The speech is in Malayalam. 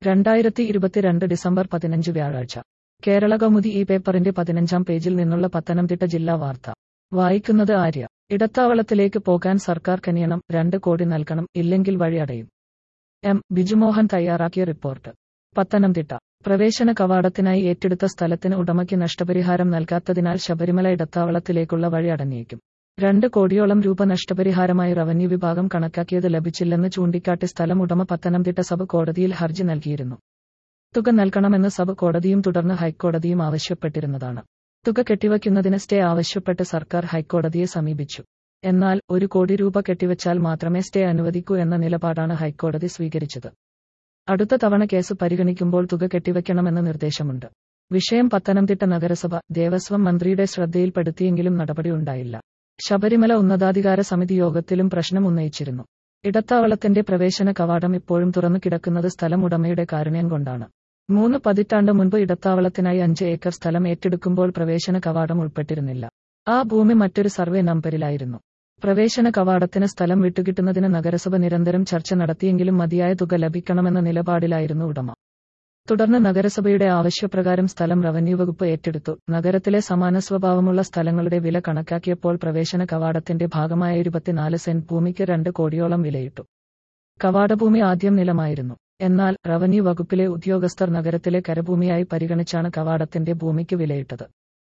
രണ്ടായിരത്തി ഇരുപത്തിരണ്ട് ഡിസംബർ പതിനഞ്ച് വ്യാഴാഴ്ച കേരള കൗമുദി ഈ പേപ്പറിന്റെ പതിനഞ്ചാം പേജിൽ നിന്നുള്ള പത്തനംതിട്ട ജില്ലാ വാർത്ത വായിക്കുന്നത് ആര്യ ഇടത്താവളത്തിലേക്ക് പോകാൻ സർക്കാർ കനിയണം രണ്ട് കോടി നൽകണം ഇല്ലെങ്കിൽ വഴി അടയും എം ബിജുമോഹൻ തയ്യാറാക്കിയ റിപ്പോർട്ട് പത്തനംതിട്ട പ്രവേശന കവാടത്തിനായി ഏറ്റെടുത്ത സ്ഥലത്തിന് ഉടമയ്ക്ക് നഷ്ടപരിഹാരം നൽകാത്തതിനാൽ ശബരിമല ഇടത്താവളത്തിലേക്കുള്ള വഴി അടഞ്ഞേക്കും രണ്ട് കോടിയോളം രൂപ നഷ്ടപരിഹാരമായി റവന്യൂ വിഭാഗം കണക്കാക്കിയത് ലഭിച്ചില്ലെന്ന് ചൂണ്ടിക്കാട്ടി സ്ഥലം ഉടമ പത്തനംതിട്ട സബ് കോടതിയിൽ ഹർജി നൽകിയിരുന്നു തുക നൽകണമെന്ന് സബ് കോടതിയും തുടർന്ന് ഹൈക്കോടതിയും ആവശ്യപ്പെട്ടിരുന്നതാണ് തുക കെട്ടിവയ്ക്കുന്നതിന് സ്റ്റേ ആവശ്യപ്പെട്ട് സർക്കാർ ഹൈക്കോടതിയെ സമീപിച്ചു എന്നാൽ ഒരു കോടി രൂപ കെട്ടിവച്ചാൽ മാത്രമേ സ്റ്റേ അനുവദിക്കൂ എന്ന നിലപാടാണ് ഹൈക്കോടതി സ്വീകരിച്ചത് അടുത്ത തവണ കേസ് പരിഗണിക്കുമ്പോൾ തുക കെട്ടിവയ്ക്കണമെന്ന് നിർദ്ദേശമുണ്ട് വിഷയം പത്തനംതിട്ട നഗരസഭ ദേവസ്വം മന്ത്രിയുടെ ശ്രദ്ധയിൽപ്പെടുത്തിയെങ്കിലും നടപടിയുണ്ടായില്ല ശബരിമല ഉന്നതാധികാര സമിതി യോഗത്തിലും പ്രശ്നം ഉന്നയിച്ചിരുന്നു ഇടത്താവളത്തിന്റെ പ്രവേശന കവാടം ഇപ്പോഴും തുറന്നു കിടക്കുന്നത് സ്ഥലം ഉടമയുടെ കാരുണ്യം കൊണ്ടാണ് മൂന്ന് പതിറ്റാണ്ട് മുൻപ് ഇടത്താവളത്തിനായി അഞ്ച് ഏക്കർ സ്ഥലം ഏറ്റെടുക്കുമ്പോൾ പ്രവേശന കവാടം ഉൾപ്പെട്ടിരുന്നില്ല ആ ഭൂമി മറ്റൊരു സർവേ നമ്പരിലായിരുന്നു പ്രവേശന കവാടത്തിന് സ്ഥലം വിട്ടുകിട്ടുന്നതിന് നഗരസഭ നിരന്തരം ചർച്ച നടത്തിയെങ്കിലും മതിയായ തുക ലഭിക്കണമെന്ന നിലപാടിലായിരുന്നു ഉടമ തുടർന്ന് നഗരസഭയുടെ ആവശ്യപ്രകാരം സ്ഥലം റവന്യൂ വകുപ്പ് ഏറ്റെടുത്തു നഗരത്തിലെ സമാന സ്വഭാവമുള്ള സ്ഥലങ്ങളുടെ വില കണക്കാക്കിയപ്പോൾ പ്രവേശന കവാടത്തിന്റെ ഭാഗമായ ഇരുപത്തിനാല് സെന്റ് ഭൂമിക്ക് രണ്ട് കോടിയോളം വിലയിട്ടു കവാടഭൂമി ആദ്യം നിലമായിരുന്നു എന്നാൽ റവന്യൂ വകുപ്പിലെ ഉദ്യോഗസ്ഥർ നഗരത്തിലെ കരഭൂമിയായി പരിഗണിച്ചാണ് കവാടത്തിന്റെ ഭൂമിക്ക് വിലയിട്ടത്